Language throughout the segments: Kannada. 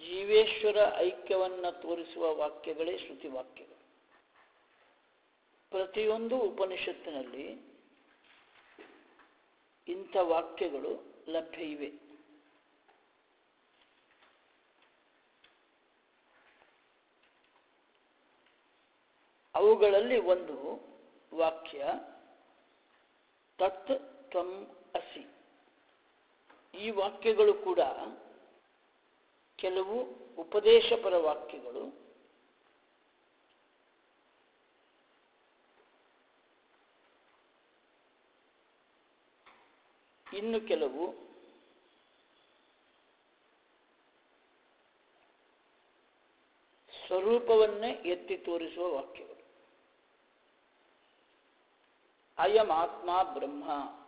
ಜೀವೇಶ್ವರ ಐಕ್ಯವನ್ನು ತೋರಿಸುವ ವಾಕ್ಯಗಳೇ ಶ್ರುತಿ ವಾಕ್ಯಗಳು ಪ್ರತಿಯೊಂದು ಉಪನಿಷತ್ತಿನಲ್ಲಿ ಇಂಥ ವಾಕ್ಯಗಳು ಲಭ್ಯ ಇವೆ ಅವುಗಳಲ್ಲಿ ಒಂದು ವಾಕ್ಯ ತತ್ ತ್ವಂ ಅಸಿ ಈ ವಾಕ್ಯಗಳು ಕೂಡ ಕೆಲವು ಉಪದೇಶಪರ ವಾಕ್ಯಗಳು ಇನ್ನು ಕೆಲವು ಸ್ವರೂಪವನ್ನೇ ಎತ್ತಿ ತೋರಿಸುವ ವಾಕ್ಯಗಳು ಅಯಂ ಆತ್ಮ ಬ್ರಹ್ಮ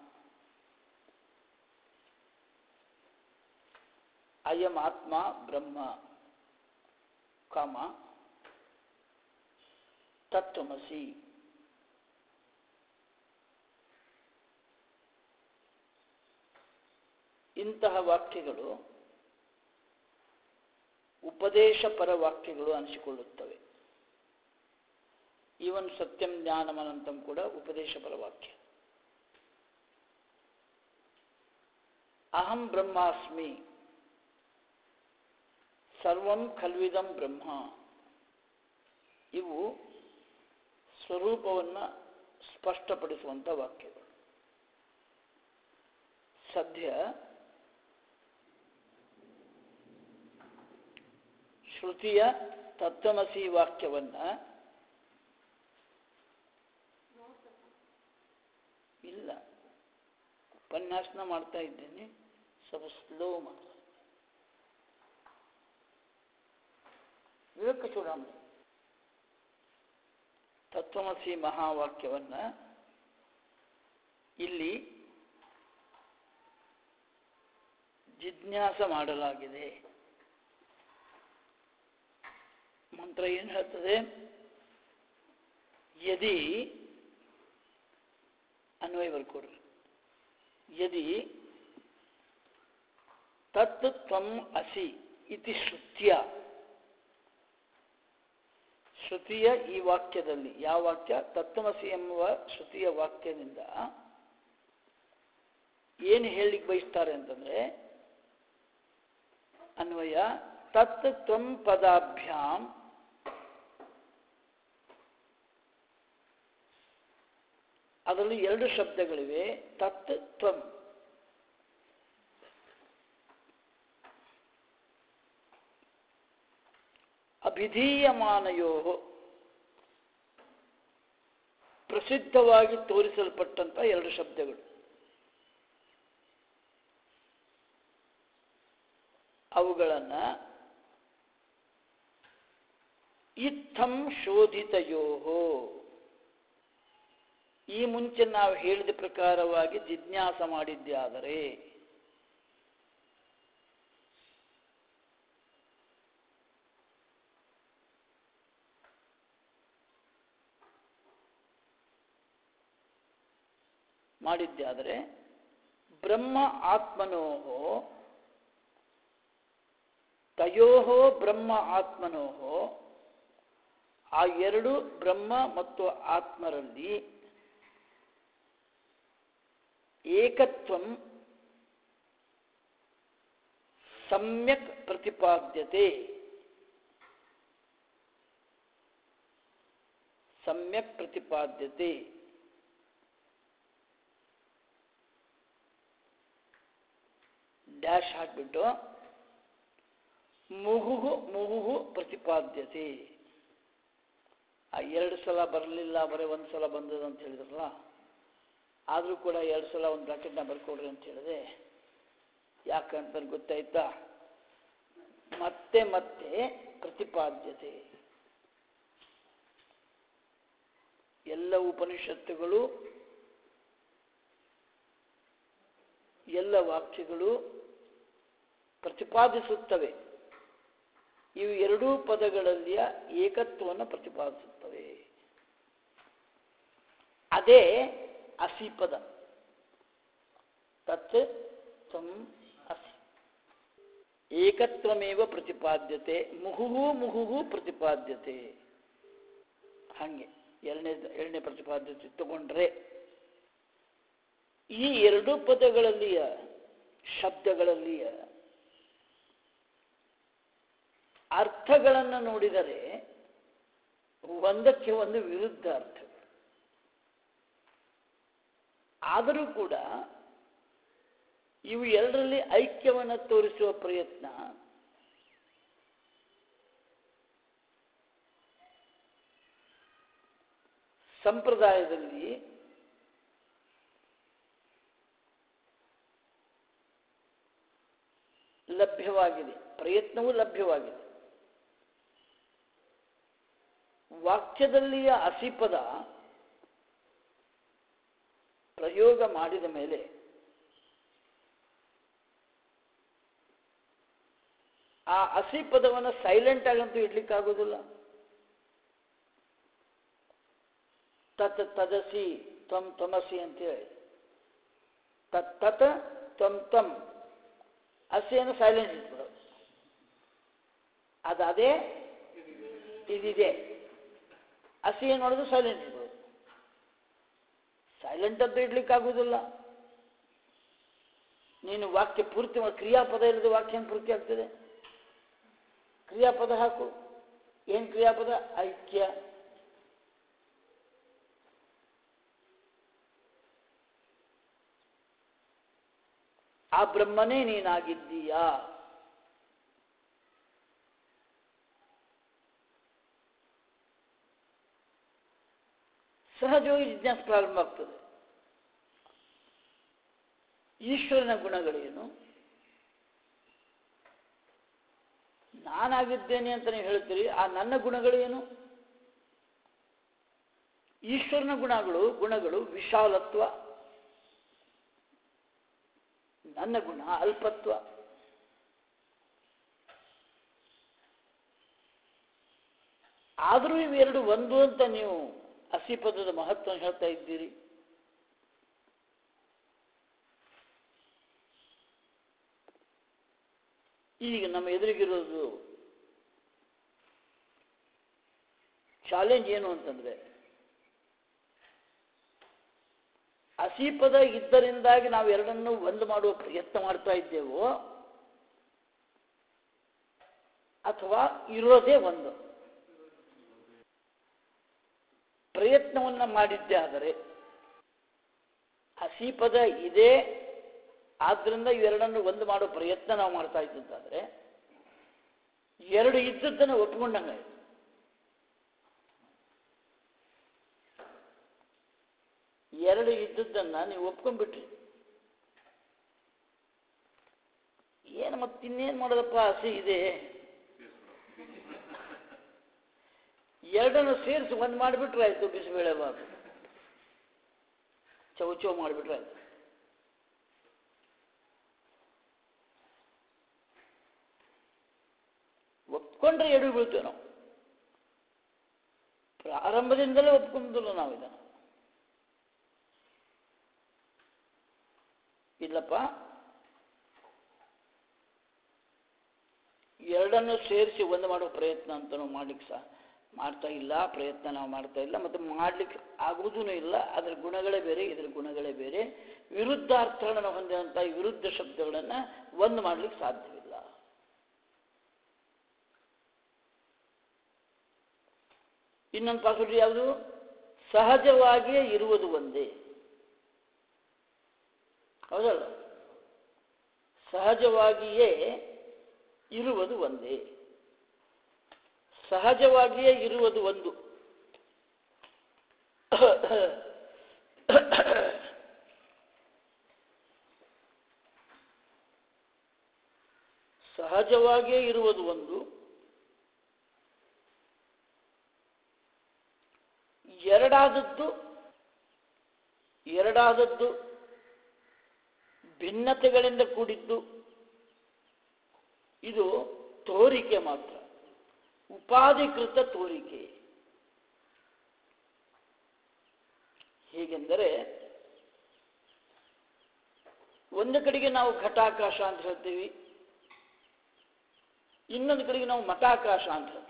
ಅಯಂ ಆತ್ಮ ಬ್ರಹ್ಮ ಕಾಮ ತತ್ವಮಸಿ ಇಂತಹ ವಾಕ್ಯಗಳು ಉಪದೇಶಪರ ವಾಕ್ಯಗಳು ಅನಿಸಿಕೊಳ್ಳುತ್ತವೆ ಈವನ್ ಸತ್ಯಂ ಜ್ಞಾನಮನಂತಂ ಕೂಡ ಉಪದೇಶಪರ ವಾಕ್ಯ ಅಹಂ ಬ್ರಹ್ಮಾಸ್ಮಿ ಸರ್ವಂ ಖಲ್ವಿದಂ ಬ್ರಹ್ಮ ಇವು ಸ್ವರೂಪವನ್ನು ಸ್ಪಷ್ಟಪಡಿಸುವಂಥ ವಾಕ್ಯಗಳು ಸದ್ಯ ಶ್ರುತಿಯ ತತ್ವಮಸಿ ವಾಕ್ಯವನ್ನು ಇಲ್ಲ ಉಪನ್ಯಾಸನ ಮಾಡ್ತಾ ಇದ್ದೇನೆ ಸ್ವಲ್ಪ ಸ್ಲೋ ಮಾಡ್ತಾ ವಿವೇಕ ಚೂಡಾಮಣಿ ತತ್ವಮಸಿ ಮಹಾವಾಕ್ಯವನ್ನು ಇಲ್ಲಿ ಜಿಜ್ಞಾಸ ಮಾಡಲಾಗಿದೆ ಮಂತ್ರ ಏನು ಹೇಳ್ತದೆ ಯದಿ ಅನ್ವಯ ಬರ್ಕೊಡ್ರಿ ಯದಿ ತತ್ ತ್ವಂ ಅಸಿ ಇತಿ ಶ್ರುತ್ಯ ಶ್ರುತಿಯ ಈ ವಾಕ್ಯದಲ್ಲಿ ಯಾವ ವಾಕ್ಯ ತತ್ವಮಸಿ ಎಂಬುವ ಶ್ರುತಿಯ ವಾಕ್ಯದಿಂದ ಏನು ಹೇಳಲಿಕ್ಕೆ ಬಯಸ್ತಾರೆ ಅಂತಂದ್ರೆ ಅನ್ವಯ ತತ್ ತ್ವಂ ಪದಾಭ್ಯಾಂ ಅದರಲ್ಲಿ ಎರಡು ಶಬ್ದಗಳಿವೆ ತತ್ ತ್ವಂ ಅಭಿಧೀಯಮಾನಯೋ ಪ್ರಸಿದ್ಧವಾಗಿ ತೋರಿಸಲ್ಪಟ್ಟಂತ ಎರಡು ಶಬ್ದಗಳು ಅವುಗಳನ್ನು ಇತ್ತಂ ಶೋಧಿತಯೋ ಈ ಮುಂಚೆ ನಾವು ಹೇಳಿದ ಪ್ರಕಾರವಾಗಿ ಜಿಜ್ಞಾಸ ಮಾಡಿದ್ದಾದರೆ ಮಾಡಿದ್ದಾದರೆ ಬ್ರಹ್ಮ ಆತ್ಮನೋ ತಯೋ ಬ್ರಹ್ಮ ಆತ್ಮನೋ ಆ ಎರಡು ಬ್ರಹ್ಮ ಮತ್ತು ಆತ್ಮರಲ್ಲಿ ಏಕತ್ವಂ ಸಮ್ಯಕ್ ಪ್ರತಿಪಾದ್ಯತೆ ಸಮ್ಯಕ್ ಪ್ರತಿಪಾದ್ಯತೆ ಡ್ಯಾಶ್ ಹಾಕ್ಬಿಟ್ಟು ಮುಹುಹು ಮುಹುಹು ಪ್ರತಿಪಾದ್ಯತೆ ಆ ಎರಡು ಸಲ ಬರಲಿಲ್ಲ ಬರೀ ಒಂದು ಸಲ ಬಂದದ ಅಂತ ಹೇಳಿದ್ರಲ್ಲ ಆದರೂ ಕೂಡ ಎರಡು ಸಲ ಒಂದು ಬ್ರಾಕೆಟ್ನ ಬರ್ಕೊಡ್ರಿ ಅಂತ ಹೇಳಿದೆ ಯಾಕಂತ ಗೊತ್ತಾಯ್ತಾ ಮತ್ತೆ ಮತ್ತೆ ಪ್ರತಿಪಾದ್ಯತೆ ಎಲ್ಲ ಉಪನಿಷತ್ತುಗಳು ಎಲ್ಲ ವಾಕ್ಯಗಳು ಪ್ರತಿಪಾದಿಸುತ್ತವೆ ಇವು ಎರಡೂ ಪದಗಳಲ್ಲಿಯ ಏಕತ್ವವನ್ನು ಪ್ರತಿಪಾದಿಸುತ್ತವೆ ಅದೇ ಅಸಿ ಪದ ತತ್ ತ್ವಂ ಅಸಿ ಏಕತ್ವಮೇವ ಪ್ರತಿಪಾದ್ಯತೆ ಮುಹುಹು ಮುಹುಹು ಪ್ರತಿಪಾದ್ಯತೆ ಹಾಗೆ ಎರಡನೇ ಎರಡನೇ ಪ್ರತಿಪಾದ್ಯತೆ ತಗೊಂಡ್ರೆ ಈ ಎರಡು ಪದಗಳಲ್ಲಿಯ ಶಬ್ದಗಳಲ್ಲಿಯ ಅರ್ಥಗಳನ್ನು ನೋಡಿದರೆ ಒಂದಕ್ಕೆ ಒಂದು ವಿರುದ್ಧ ಅರ್ಥ ಆದರೂ ಕೂಡ ಇವು ಎರಡರಲ್ಲಿ ಐಕ್ಯವನ್ನು ತೋರಿಸುವ ಪ್ರಯತ್ನ ಸಂಪ್ರದಾಯದಲ್ಲಿ ಲಭ್ಯವಾಗಿದೆ ಪ್ರಯತ್ನವೂ ಲಭ್ಯವಾಗಿದೆ ವಾಕ್ಯದಲ್ಲಿಯ ಅಸಿಪದ ಪ್ರಯೋಗ ಮಾಡಿದ ಮೇಲೆ ಆ ಹಸಿ ಪದವನ್ನು ಸೈಲೆಂಟ್ ಆಗಂತೂ ಇಡ್ಲಿಕ್ಕಾಗೋದಿಲ್ಲ ತತ್ ತದಸಿ ತ್ವಂ ತ್ವಮಸಿ ಅಂತೇಳಿ ತತ್ ತತ್ ತ್ವಂ ತ್ವಂ ಹಸಿಯನ್ನು ಸೈಲೆಂಟ್ ಇಟ್ಬಿಡೋದು ಅದು ಅದೇ ಇದಿದೆ ಹಸಿ ಏನು ಮಾಡೋದು ಸೈಲೆಂಟ್ ಇಟ್ಬಿಡೋದು ಸೈಲೆಂಟ್ ಅಂತ ಇಡ್ಲಿಕ್ಕಾಗೋದಿಲ್ಲ ನೀನು ವಾಕ್ಯ ಪೂರ್ತಿ ಮಾ- ಕ್ರಿಯಾಪದ ಇಲ್ಲದೆ ವಾಕ್ಯ ಹೆಂಗ್ ಪೂರ್ತಿ ಆಗ್ತದೆ ಕ್ರಿಯಾಪದ ಹಾಕು ಏನ್ ಕ್ರಿಯಾಪದ ಐಕ್ಯ ಆ ಬ್ರಹ್ಮನೇ ನೀನಾಗಿದ್ದೀಯಾ ಸಹಜವಾಗಿ ಜಿಜ್ಞಾಸೆ ಪ್ರಾರಂಭ ಆಗ್ತದೆ ಈಶ್ವರನ ಗುಣಗಳೇನು ನಾನಾಗಿದ್ದೇನೆ ಅಂತ ನೀವು ಹೇಳ್ತೀರಿ ಆ ನನ್ನ ಗುಣಗಳೇನು ಈಶ್ವರನ ಗುಣಗಳು ಗುಣಗಳು ವಿಶಾಲತ್ವ ನನ್ನ ಗುಣ ಅಲ್ಪತ್ವ ಆದರೂ ಇವೆರಡು ಒಂದು ಅಂತ ನೀವು ಹಸಿ ಪದದ ಮಹತ್ವ ಹೇಳ್ತಾ ಇದ್ದೀರಿ ಈಗ ನಮ್ಮ ಎದುರಿಗಿರೋದು ಚಾಲೆಂಜ್ ಏನು ಅಂತಂದ್ರೆ ಹಸಿಪದ ಇದ್ದರಿಂದಾಗಿ ನಾವು ಎರಡನ್ನು ಒಂದು ಮಾಡುವ ಪ್ರಯತ್ನ ಮಾಡ್ತಾ ಇದ್ದೇವೋ ಅಥವಾ ಇರೋದೇ ಒಂದು ಪ್ರಯತ್ನವನ್ನ ಮಾಡಿದ್ದೇ ಆದರೆ ಹಸಿಪದ ಇದೆ ಆದ್ರಿಂದ ಇವೆರಡನ್ನು ಒಂದು ಮಾಡೋ ಪ್ರಯತ್ನ ನಾವು ಮಾಡ್ತಾ ಇದ್ದಂತಾದ್ರೆ ಎರಡು ಇದ್ದದ್ದನ್ನು ಒಪ್ಪಿಕೊಂಡಂಗೆ ಎರಡು ಇದ್ದದ್ದನ್ನ ನೀವು ಒಪ್ಕೊಂಡ್ಬಿಟ್ರಿ ಏನು ಮತ್ತಿನ್ನೇನು ಮಾಡೋದಪ್ಪ ಹಸಿ ಇದೆ ಎರಡನ್ನು ಸೇರಿಸಿ ಒಂದು ಮಾಡಿಬಿಟ್ರೆ ಆಯ್ತು ಬಿಸಿಬೇಳೆ ಬಾತು ಚೌಚೌ ಮಾಡಿಬಿಟ್ರೆ ಆಯ್ತು ಒಪ್ಕೊಂಡ್ರೆ ಎಡು ಬೀಳ್ತೇವೆ ನಾವು ಪ್ರಾರಂಭದಿಂದಲೇ ಒಪ್ಕೊಂಡಿಲ್ಲ ನಾವು ಇದನ್ನು ಇಲ್ಲಪ್ಪ ಎರಡನ್ನು ಸೇರಿಸಿ ಒಂದು ಮಾಡೋ ಪ್ರಯತ್ನ ಅಂತ ನಾವು ಮಾಡ್ಲಿಕ್ಕೆ ಸಹ ಮಾಡ್ತಾ ಇಲ್ಲ ಪ್ರಯತ್ನ ನಾವು ಮಾಡ್ತಾ ಇಲ್ಲ ಮತ್ತು ಮಾಡ್ಲಿಕ್ಕೆ ಆಗುವುದೂ ಇಲ್ಲ ಅದರ ಗುಣಗಳೇ ಬೇರೆ ಇದರ ಗುಣಗಳೇ ಬೇರೆ ವಿರುದ್ಧಾರ್ಥಗಳನ್ನು ಹೊಂದಿದಂಥ ಈ ವಿರುದ್ಧ ಶಬ್ದಗಳನ್ನು ಒಂದು ಮಾಡ್ಲಿಕ್ಕೆ ಸಾಧ್ಯವಿಲ್ಲ ಇನ್ನೊಂದು ಪಾಸಿಟಿವ್ ಯಾವುದು ಸಹಜವಾಗಿಯೇ ಇರುವುದು ಒಂದೇ ಹೌದಲ್ಲ ಸಹಜವಾಗಿಯೇ ಇರುವುದು ಒಂದೇ ಸಹಜವಾಗಿಯೇ ಇರುವುದು ಒಂದು ಸಹಜವಾಗಿಯೇ ಇರುವುದು ಒಂದು ಎರಡಾದದ್ದು ಎರಡಾದದ್ದು ಭಿನ್ನತೆಗಳಿಂದ ಕೂಡಿದ್ದು ಇದು ತೋರಿಕೆ ಮಾತ್ರ ಉಪಾಧಿಕೃತ ತೋರಿಕೆ ಹೇಗೆಂದರೆ ಒಂದು ಕಡೆಗೆ ನಾವು ಘಟಾಕಾಶ ಅಂತ ಹೇಳ್ತೀವಿ ಇನ್ನೊಂದು ಕಡೆಗೆ ನಾವು ಮಠಾಕಾಶ ಅಂತ ಹೇಳ್ತೀವಿ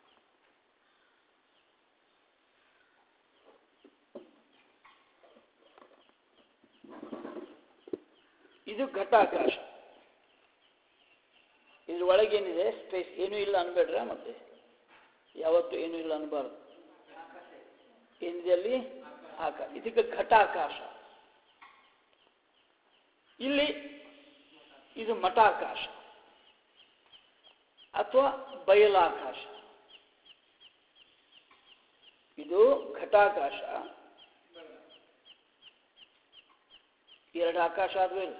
ಇದು ಘಟಾಕಾಶ ಇದ್ರ ಒಳಗೇನಿದೆ ಸ್ಪೇಸ್ ಏನೂ ಇಲ್ಲ ಅನ್ಬೇಡ್ರ ಮತ್ತೆ ಯಾವತ್ತು ಏನೂ ಇಲ್ಲ ಅನ್ಬಾರ್ದು ಏನಿದೆ ಅಲ್ಲಿ ಆಕಾಶ ಇದಕ್ಕೆ ಘಟಾಕಾಶ ಇಲ್ಲಿ ಇದು ಮಠಾಕಾಶ ಅಥವಾ ಬಯಲಾಕಾಶ ಇದು ಘಟಾಕಾಶ ಎರಡು ಆಕಾಶ ಆದ್ವೇ ಇಲ್ಲ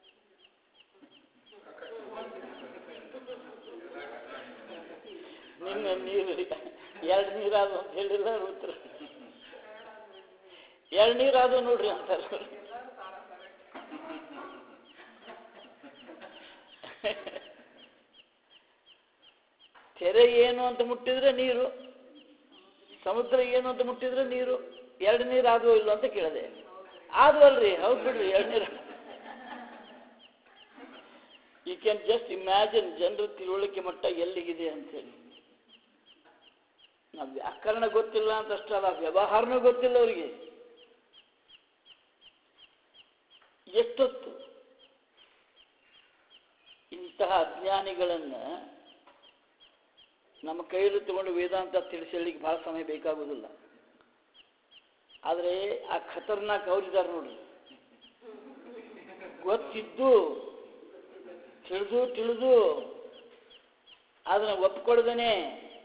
ನಿನ್ನೆ ನೀರು ಎರಡು ನೀರಾದು ಅಂತ ಹೇಳಿಲ್ಲ ಉತ್ತರ ಎರಡು ನೀರಾದು ನೋಡ್ರಿ ಅಂತಾರೆ ತೆರೆ ಏನು ಅಂತ ಮುಟ್ಟಿದ್ರೆ ನೀರು ಸಮುದ್ರ ಏನು ಅಂತ ಮುಟ್ಟಿದ್ರೆ ನೀರು ಎರಡು ನೀರು ಆದವೋ ಇಲ್ಲೋ ಅಂತ ಕೇಳಿದೆ ಆದ್ವಲ್ರಿ ಹೌದು ಬಿಡ್ರಿ ಎರಡು ನೀರು ಯು ಕ್ಯಾನ್ ಜಸ್ಟ್ ಇಮ್ಯಾಜಿನ್ ಜನರ ತಿಳುವಳಿಕೆ ಮಟ್ಟ ಎಲ್ಲಿಗಿದೆ ಅಂತೇಳಿ ನಾವು ವ್ಯಾಕರಣ ಗೊತ್ತಿಲ್ಲ ಅಂತ ಅಷ್ಟಲ್ಲ ವ್ಯವಹಾರನೂ ಗೊತ್ತಿಲ್ಲ ಅವರಿಗೆ ಎಷ್ಟೊತ್ತು ಇಂತಹ ಅಜ್ಞಾನಿಗಳನ್ನು ನಮ್ಮ ಕೈಯಲ್ಲಿ ತಗೊಂಡು ವೇದಾಂತ ತಿಳಿಸಲಿಕ್ಕೆ ಬಹಳ ಸಮಯ ಬೇಕಾಗುವುದಿಲ್ಲ ಆದರೆ ಆ ಖತರ್ನಾಕ್ ಅವರಿದ್ದಾರೆ ನೋಡ್ರಿ ಗೊತ್ತಿದ್ದು ತಿಳಿದು ತಿಳಿದು ಅದನ್ನ ಒಪ್ಕೊಳ್ದೇನೆ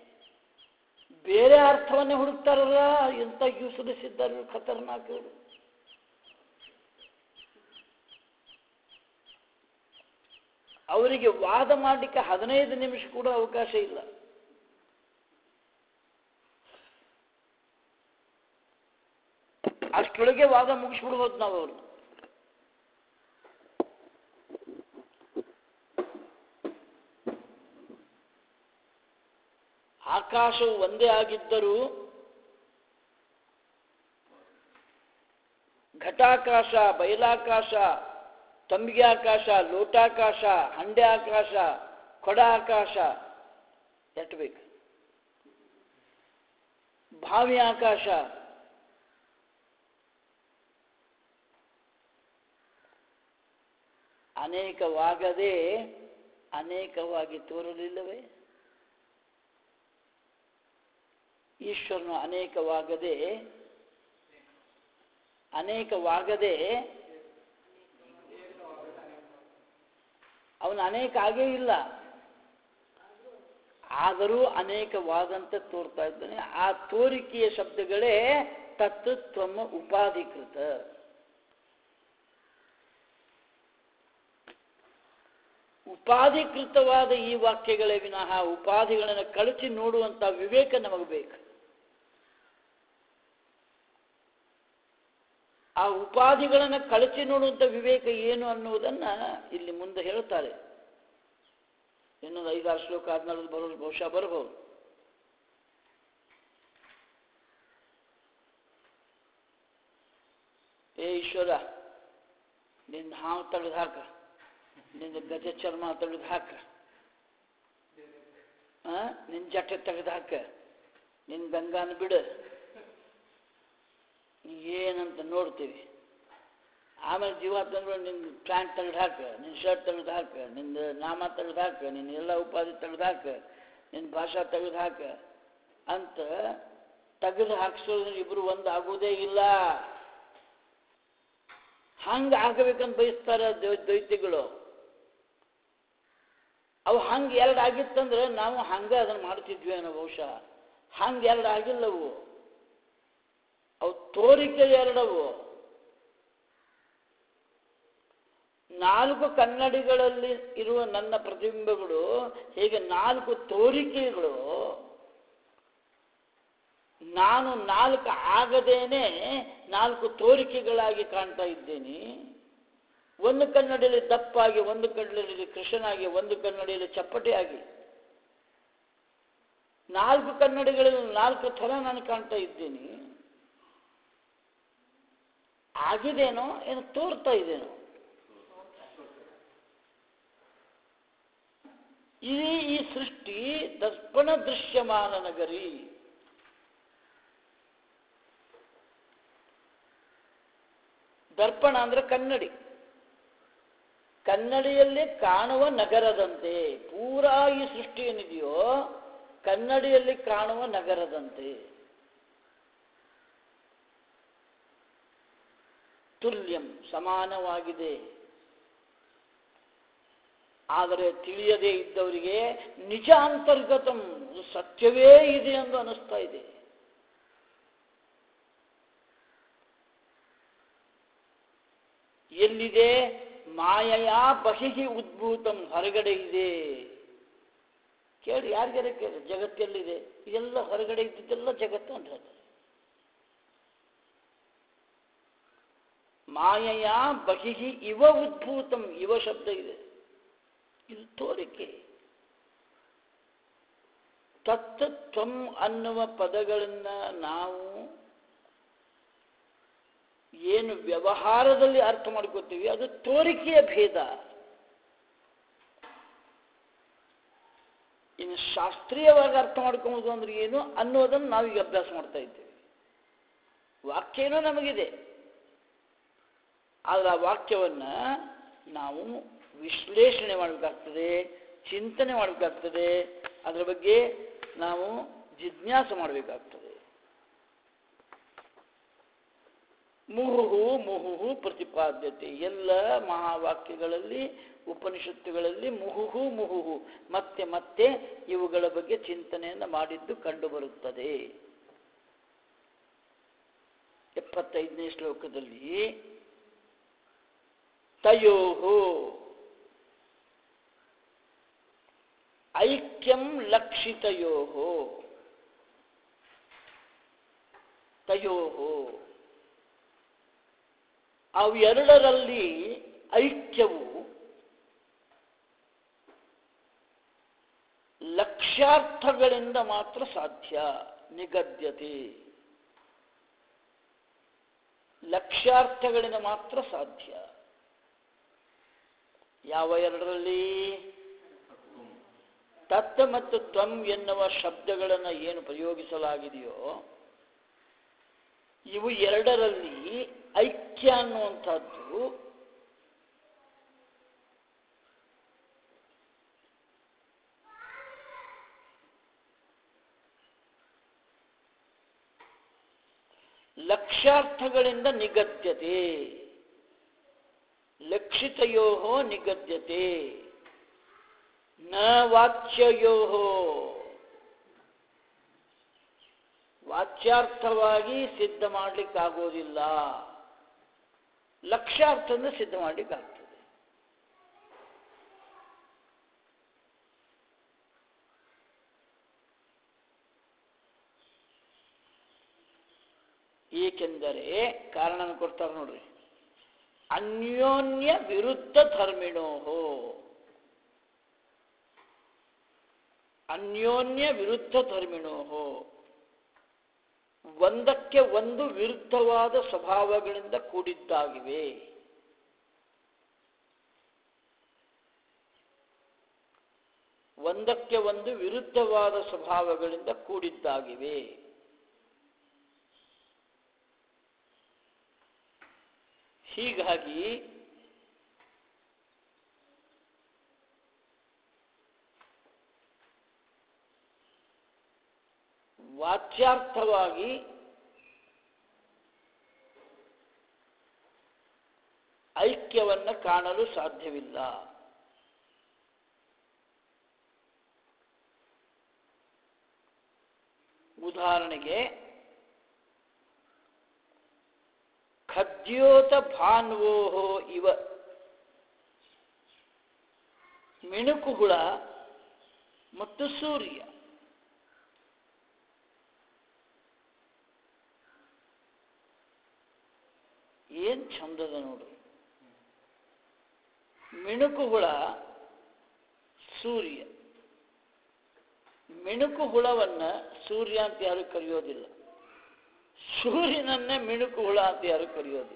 ಬೇರೆ ಅರ್ಥವನ್ನೇ ಹುಡುಕ್ತಾರಲ್ಲ ಎಂತ ಯೂಸ್ಲೆಸ್ ಇದ್ದಾರೆ ಖತರ್ನಾಕ್ ಇವರು ಅವರಿಗೆ ವಾದ ಮಾಡಲಿಕ್ಕೆ ಹದಿನೈದು ನಿಮಿಷ ಕೂಡ ಅವಕಾಶ ಇಲ್ಲ ಅಷ್ಟರೊಳಗೆ ವಾದ ಮುಗಿಸ್ಬಿಡ್ಬೋದು ನಾವು ಅವ್ರನ್ನ ಆಕಾಶವು ಒಂದೇ ಆಗಿದ್ದರೂ ಘಟಾಕಾಶ ಬಯಲಾಕಾಶ ತಂಬಿಗೆ ಆಕಾಶ ಲೋಟಾಕಾಶ ಹಂಡೆ ಆಕಾಶ ಕೊಡ ಆಕಾಶ ಎಷ್ಟು ಬೇಕು ಭಾವಿ ಆಕಾಶ ಅನೇಕವಾಗದೆ ಅನೇಕವಾಗಿ ತೋರಲಿಲ್ಲವೇ ಈಶ್ವರನು ಅನೇಕವಾಗದೆ ಅನೇಕವಾಗದೆ ಅವನು ಅನೇಕ ಆಗೇ ಇಲ್ಲ ಆದರೂ ಅನೇಕವಾದಂತೆ ತೋರ್ತಾ ಇದ್ದಾನೆ ಆ ತೋರಿಕೆಯ ಶಬ್ದಗಳೇ ತತ್ವಮ ಉಪಾಧಿಕೃತ ಉಪಾಧಿಕೃತವಾದ ಈ ವಾಕ್ಯಗಳೇ ವಿನಃ ಉಪಾಧಿಗಳನ್ನು ಕಳಚಿ ನೋಡುವಂತ ವಿವೇಕ ನಮಗೆ ಬೇಕು ಆ ಉಪಾಧಿಗಳನ್ನು ಕಳಚಿ ನೋಡುವಂತ ವಿವೇಕ ಏನು ಅನ್ನುವುದನ್ನ ಇಲ್ಲಿ ಮುಂದೆ ಹೇಳ್ತಾರೆ ಇನ್ನೊಂದು ಐದಾರು ಶ್ಲೋಕ ಆದ್ಮೇಲೆ ಬರೋ ಬಹುಶಃ ಬರಬಹುದು ಏ ಈಶ್ವರ ನಿನ್ನ ಹಾವು ತೆಗೆದು ಹಾಕ ನಿನ್ನ ಗಜ ಚರ್ಮ ತೆಗೆದು ಹಾಕ ಆ? ನಿನ್ನ ಜಟ್ಟೆ ತೆಗೆದು ಹಾಕ ನಿನ್ನ ಗಂಗಾನ ಬಿಡು ನೀ ಏನಂತ ನೋಡ್ತೀವಿ ಆಮೇಲೆ ಜೀವ ತಂದ್ರೆ ನಿನ್ನ ಪ್ಯಾಂಟ್ ತೆಗೆದು ಹಾಕ ನಿನ್ನ ಶರ್ಟ್ ತೆಗೆದು ಹಾಕ ನಿನ್ನ ನಾಮ ತೆಗೆದು ಹಾಕ ನಿನ್ನ ಎಲ್ಲ ಉಪಾಧಿ ತೆಗೆದು ಹಾಕ ನಿನ್ನ ಭಾಷಾ ತೆಗೆದು ಹಾಕ ಅಂತ ತೆಗೆದು ಹಾಕ್ಸೋದ್ರೆ ಇಬ್ರು ಒಂದು ಆಗೋದೇ ಇಲ್ಲ ಹಂಗ ಆಗಬೇಕಂತ ಬಯಸ್ತಾರ ದ್ವೈ- ದ್ವೈತಿಗಳು ಅವು ಹಂಗೆ ಎರಡು ಆಗಿತ್ತಂದ್ರೆ ನಾವು ಹಂಗ ಅದನ್ನ ಮಾಡ್ತಿದ್ವಿ ಅನ್ನೋ ಬಹುಶಃ ಹಂಗೆ ಎರಡು ಆಗಿಲ್ಲವು ಅವು ತೋರಿಕೆ ಎರಡವು ನಾಲ್ಕು ಕನ್ನಡಿಗಳಲ್ಲಿ ಇರುವ ನನ್ನ ಪ್ರತಿಬಿಂಬಗಳು ಹೇಗೆ ನಾಲ್ಕು ತೋರಿಕೆಗಳು ನಾನು ನಾಲ್ಕು ಆಗದೇನೆ ನಾಲ್ಕು ತೋರಿಕೆಗಳಾಗಿ ಕಾಣ್ತಾ ಇದ್ದೇನೆ ಒಂದು ಕನ್ನಡಿಯಲ್ಲಿ ದಪ್ಪಾಗಿ ಒಂದು ಕನ್ನಡಿಯಲ್ಲಿ ಕೃಷ್ಣನಾಗಿ ಒಂದು ಕನ್ನಡಿಯಲ್ಲಿ ಚಪ್ಪಟೆಯಾಗಿ ನಾಲ್ಕು ಕನ್ನಡಿಗಳಲ್ಲಿ ನಾಲ್ಕು ಥರ ನಾನು ಕಾಣ್ತಾ ಇದ್ದೀನಿ ಆಗಿದೇನೋ ಏನು ತೋರ್ತಾ ಇದೇನೋ ಈ ಈ ಸೃಷ್ಟಿ ದರ್ಪಣ ದೃಶ್ಯಮಾನ ನಗರಿ ದರ್ಪಣ ಅಂದ್ರೆ ಕನ್ನಡಿ ಕನ್ನಡಿಯಲ್ಲಿ ಕಾಣುವ ನಗರದಂತೆ ಪೂರಾ ಈ ಸೃಷ್ಟಿ ಏನಿದೆಯೋ ಕನ್ನಡಿಯಲ್ಲಿ ಕಾಣುವ ನಗರದಂತೆ ತುಲ್ಯಂ ಸಮಾನವಾಗಿದೆ ಆದರೆ ತಿಳಿಯದೇ ಇದ್ದವರಿಗೆ ನಿಜ ಅಂತರ್ಗತಂ ಇದು ಸತ್ಯವೇ ಇದೆ ಎಂದು ಅನಿಸ್ತಾ ಇದೆ ಎಲ್ಲಿದೆ ಮಾಯಯ ಬಹಿಗೆ ಉದ್ಭೂತಂ ಹೊರಗಡೆ ಇದೆ ಕೇಳಿ ಯಾರಿಗಾರ ಕೇಳಿ ಜಗತ್ತೆಲ್ಲಿದೆ ಇದೆಲ್ಲ ಹೊರಗಡೆ ಇದ್ದಿದ್ದೆಲ್ಲ ಜಗತ್ತು ಅಂತ ಹೇಳ್ತಾರೆ ಮಾಯಯ ಬಹಿಹಿ ಇವ ಉದ್ಭೂತಂ ಇವ ಶಬ್ದ ಇದೆ ಇದು ತೋರಿಕೆ ತತ್ವಂ ಅನ್ನುವ ಪದಗಳಿಂದ ನಾವು ಏನು ವ್ಯವಹಾರದಲ್ಲಿ ಅರ್ಥ ಮಾಡ್ಕೋತೀವಿ ಅದು ತೋರಿಕೆಯ ಭೇದ ಇನ್ನು ಶಾಸ್ತ್ರೀಯವಾಗಿ ಅರ್ಥ ಮಾಡ್ಕೊಬೋದು ಅಂದ್ರೆ ಏನು ಅನ್ನೋದನ್ನು ನಾವೀಗ ಅಭ್ಯಾಸ ಮಾಡ್ತಾ ಇದ್ದೇವೆ ವಾಕ್ಯ ಏನೋ ನಮಗಿದೆ ಆದರೆ ಆ ವಾಕ್ಯವನ್ನು ನಾವು ವಿಶ್ಲೇಷಣೆ ಮಾಡಬೇಕಾಗ್ತದೆ ಚಿಂತನೆ ಮಾಡಬೇಕಾಗ್ತದೆ ಅದರ ಬಗ್ಗೆ ನಾವು ಜಿಜ್ಞಾಸ ಮಾಡಬೇಕಾಗ್ತದೆ ಮುಹುಹು ಮುಹುಹು ಪ್ರತಿಪಾದ್ಯತೆ ಎಲ್ಲ ಮಹಾವಾಕ್ಯಗಳಲ್ಲಿ ಉಪನಿಷತ್ತುಗಳಲ್ಲಿ ಮುಹುಹು ಮುಹುಹು ಮತ್ತೆ ಮತ್ತೆ ಇವುಗಳ ಬಗ್ಗೆ ಚಿಂತನೆಯನ್ನು ಮಾಡಿದ್ದು ಕಂಡುಬರುತ್ತದೆ ಎಪ್ಪತ್ತೈದನೇ ಶ್ಲೋಕದಲ್ಲಿ ತಯೋಹೋ ಐಕ್ಯಂ ಲಕ್ಷಿತಯೋಹೋ ತಯೋಹೋ ಅವೆರಡರಲ್ಲಿ ಐಕ್ಯವು ಲಕ್ಷ್ಯಾರ್ಥಗಳಿಂದ ಮಾತ್ರ ಸಾಧ್ಯ ನಿಗದ್ಯತೆ ಲಕ್ಷ್ಯಾರ್ಥಗಳಿಂದ ಮಾತ್ರ ಸಾಧ್ಯ ಯಾವ ಎರಡರಲ್ಲಿ ತತ್ ಮತ್ತು ತ್ವಂ ಎನ್ನುವ ಶಬ್ದಗಳನ್ನು ಏನು ಪ್ರಯೋಗಿಸಲಾಗಿದೆಯೋ ಇವು ಎರಡರಲ್ಲಿ ಐಕ್ಯ ಅನ್ನುವಂಥದ್ದು ಲಕ್ಷ್ಯಾರ್ಥಗಳಿಂದ ನಿಗದ್ಯತೆ ಲಕ್ಷಿತಯೋ ನಿಗದ್ಯತೆ ನ ವಾಚ್ಯಯೋ ವಾಚ್ಯಾರ್ಥವಾಗಿ ಸಿದ್ಧ ಮಾಡಲಿಕ್ಕಾಗೋದಿಲ್ಲ ಲಕ್ಷ್ಯಾರ್ಥದಿಂದ ಸಿದ್ಧ ಮಾಡಲಿಕ್ಕಾಗ್ತದೆ ಏಕೆಂದರೆ ಕಾರಣ ಕೊಡ್ತಾರೆ ನೋಡ್ರಿ ಅನ್ಯೋನ್ಯ ವಿರುದ್ಧ ಧರ್ಮಿಣೋಹೋ ಅನ್ಯೋನ್ಯ ವಿರುದ್ಧ ಧರ್ಮಿಣೋಹೋ ಒಂದಕ್ಕೆ ಒಂದು ವಿರುದ್ಧವಾದ ಸ್ವಭಾವಗಳಿಂದ ಕೂಡಿದ್ದಾಗಿವೆ ಒಂದಕ್ಕೆ ಒಂದು ವಿರುದ್ಧವಾದ ಸ್ವಭಾವಗಳಿಂದ ಕೂಡಿದ್ದಾಗಿವೆ ಹೀಗಾಗಿ ವಾಚ್ಯಾರ್ಥವಾಗಿ ಐಕ್ಯವನ್ನು ಕಾಣಲು ಸಾಧ್ಯವಿಲ್ಲ ಉದಾಹರಣೆಗೆ ಖದ್ಯೋತ ಭಾನ್ವೋಹೋ ಇವ ಮಿಣುಕುಹುಳ ಮತ್ತು ಸೂರ್ಯ ಏನ್ ಚಂದದ ನೋಡು ಮಿಣುಕು ಹುಳ ಸೂರ್ಯ ಮಿಣುಕು ಹುಳವನ್ನ ಸೂರ್ಯ ಅಂತ ಯಾರು ಕರೆಯೋದಿಲ್ಲ ಸೂರ್ಯನನ್ನೇ ಮಿಣುಕು ಹುಳ ಅಂತ ಯಾರು ಕರೆಯೋದಿಲ್ಲ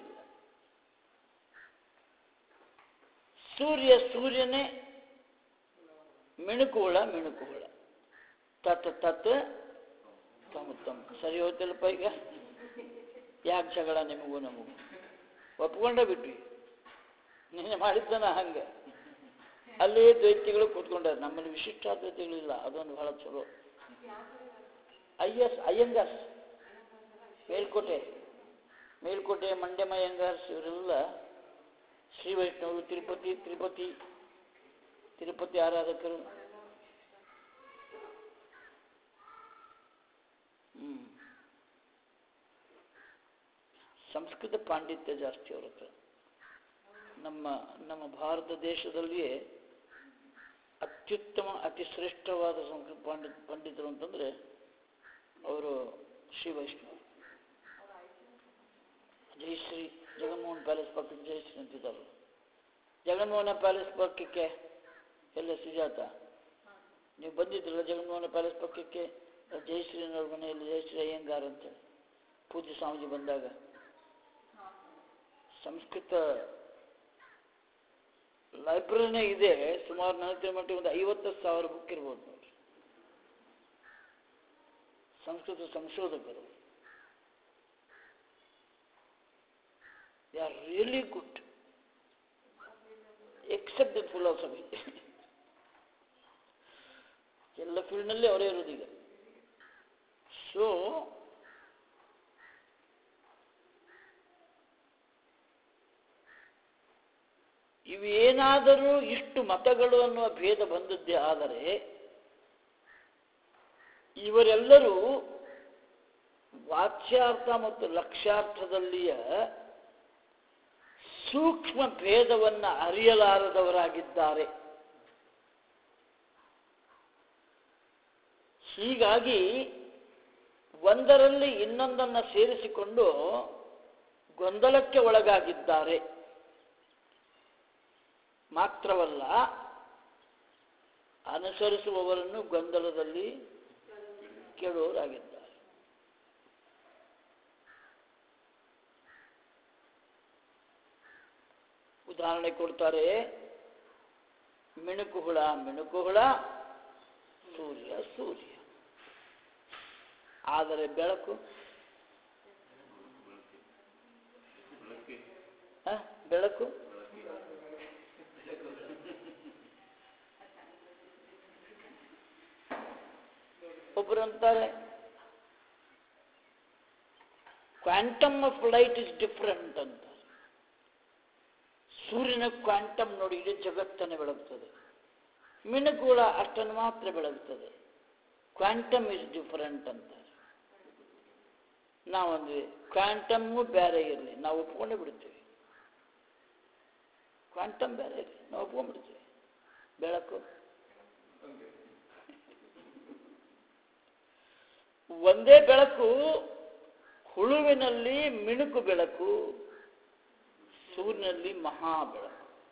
ಸೂರ್ಯ ಸೂರ್ಯನೇ ಮಿಣುಕು ಹುಳ ಮಿಣುಕು ಹುಳ ತತ್ ತತ್ ತಮ್ಮ ತಮ್ಮ ಸರಿ ಹೋಯ್ತಲ್ಲಪ್ಪ ಈಗ ಯಾಕೆ ಜಗಳ ನಿಮಗೂ ನಮಗೂ ಒಪ್ಕೊಂಡೇ ಬಿಟ್ವಿ ನಿನ್ನೆ ಮಾಡಿದ್ದಾನ ಹಂಗೆ ಅಲ್ಲಿ ದ್ವೈತಿಗಳು ಕೂತ್ಕೊಂಡಾರೆ ನಮ್ಮಲ್ಲಿ ವಿಶಿಷ್ಟಾದ್ವೈತಿಗಳಿಲ್ಲ ಅದೊಂದು ಬಹಳ ಚಲೋ ಐ ಎಸ್ ಅಯ್ಯಂಗಾರ್ಸ್ ಮೇಲ್ಕೋಟೆ ಮೇಲ್ಕೋಟೆ ಮಂಡ್ಯಮ ಅಯ್ಯಂಗಾರ್ಸ್ ಇವರೆಲ್ಲ ಶ್ರೀ ವೈಷ್ಣವರು ತಿರುಪತಿ ತಿರುಪತಿ ತಿರುಪತಿ ಆರಾಧಕರು ಹ್ಮ್ ಸಂಸ್ಕೃತ ಪಾಂಡಿತ್ಯ ಜಾಸ್ತಿ ಅವ್ರ ಹತ್ರ ನಮ್ಮ ನಮ್ಮ ಭಾರತ ದೇಶದಲ್ಲಿಯೇ ಅತ್ಯುತ್ತಮ ಅತಿ ಶ್ರೇಷ್ಠವಾದ ಸಂಸ್ಕೃತ ಪಾಂಡಿತ್ ಪಂಡಿತರು ಅಂತಂದ್ರೆ ಅವರು ಶ್ರೀ ವೈಷ್ಣವ್ ಜಯಶ್ರೀ ಜಗನ್ಮೋಹನ್ ಪ್ಯಾಲೇಸ್ ಪಕ್ಕಕ್ಕೆ ಜಯಶ್ರೀ ಅಂತಿದ್ದಾರೆ ಜಗನ್ಮೋಹನ ಪ್ಯಾಲೇಸ್ ಪಕ್ಕಕ್ಕೆ ಎಲ್ಲ ಸುಜಾತ ನೀವು ಬಂದಿದ್ರಲ್ಲ ಜಗನ್ಮೋಹನ ಪ್ಯಾಲೇಸ್ ಪಕ್ಕಕ್ಕೆ ಜಯಶ್ರೀನವ್ರ ಮನೆಯಲ್ಲಿ ಜಯಶ್ರೀ ಅಯ್ಯಂಗಾರ್ ಅಂತೇಳಿ ಪೂಜ್ಯ ಸ್ವಾಮೀಜಿ ಬಂದಾಗ ಸಂಸ್ಕೃತ ಲೈಬ್ರರಿನೇ ಇದೆ ಸುಮಾರು ನನಗೆ ಮಟ್ಟಿಗೆ ಒಂದು ಐವತ್ತು ಸಾವಿರ ಬುಕ್ ಇರ್ಬೋದು ನೋಡಿ ಸಂಸ್ಕೃತ ಸಂಶೋಧಕರು they are really good except the philosophy ಎಲ್ಲ ಫೀಲ್ಡ್ನಲ್ಲಿ ಅವರೇ ಇರೋದೀಗ ಸೊ ಇವೇನಾದರೂ ಇಷ್ಟು ಮತಗಳು ಅನ್ನುವ ಭೇದ ಬಂದದ್ದೇ ಆದರೆ ಇವರೆಲ್ಲರೂ ವಾಚ್ಯಾರ್ಥ ಮತ್ತು ಲಕ್ಷ್ಯಾರ್ಥದಲ್ಲಿಯ ಸೂಕ್ಷ್ಮ ಭೇದವನ್ನು ಅರಿಯಲಾರದವರಾಗಿದ್ದಾರೆ ಹೀಗಾಗಿ ಒಂದರಲ್ಲಿ ಇನ್ನೊಂದನ್ನು ಸೇರಿಸಿಕೊಂಡು ಗೊಂದಲಕ್ಕೆ ಒಳಗಾಗಿದ್ದಾರೆ ಮಾತ್ರವಲ್ಲ ಅನುಸರಿಸುವವರನ್ನು ಗೊಂದಲದಲ್ಲಿ ಕೆಡುವವರಾಗಿದ್ದಾರೆ ಉದಾಹರಣೆ ಕೊಡ್ತಾರೆ ಮಿಣುಕು ಹುಳ ಮಿಣುಕು ಹುಳ ಸೂರ್ಯ ಸೂರ್ಯ ಆದರೆ ಬೆಳಕು ಆ, ಬೆಳಕು ಒಬ್ಬರು ಅಂತಾರೆ quantum of light is different ಅಂತ ಸೂರ್ಯನ ಕ್ವಾಂಟಮ್ ನೋಡಿ ಇಡೀ ಜಗತ್ತನ್ನೇ ಬೆಳಗ್ತದೆ ಮಿಣುಕುಳ ಅಷ್ಟನ್ನು ಮಾತ್ರ ಬೆಳಗ್ತದೆ ಕ್ವಾಂಟಮ್ ಇಸ್ ಡಿಫರೆಂಟ್ ಅಂತ ನಾವೊಂದ್ವಿ ಕ್ವಾಂಟಮ್ಮು ಬೇರೆ ಇರಲಿ ನಾವು ಒಪ್ಕೊಂಡೇ ಬಿಡ್ತೀವಿ ಕ್ವಾಂಟಮ್ ಬೇರೆ ಇರಲಿ ನಾವು ಒಪ್ಕೊಂಡ್ಬಿಡ್ತೀವಿ ಬೆಳಕು ಒಂದೇ ಬೆಳಕು ಹುಳುವಿನಲ್ಲಿ ಮಿಣುಕು ಬೆಳಕು ಸೂರ್ಯನಲ್ಲಿ ಮಹಾ ಬೆಳಕು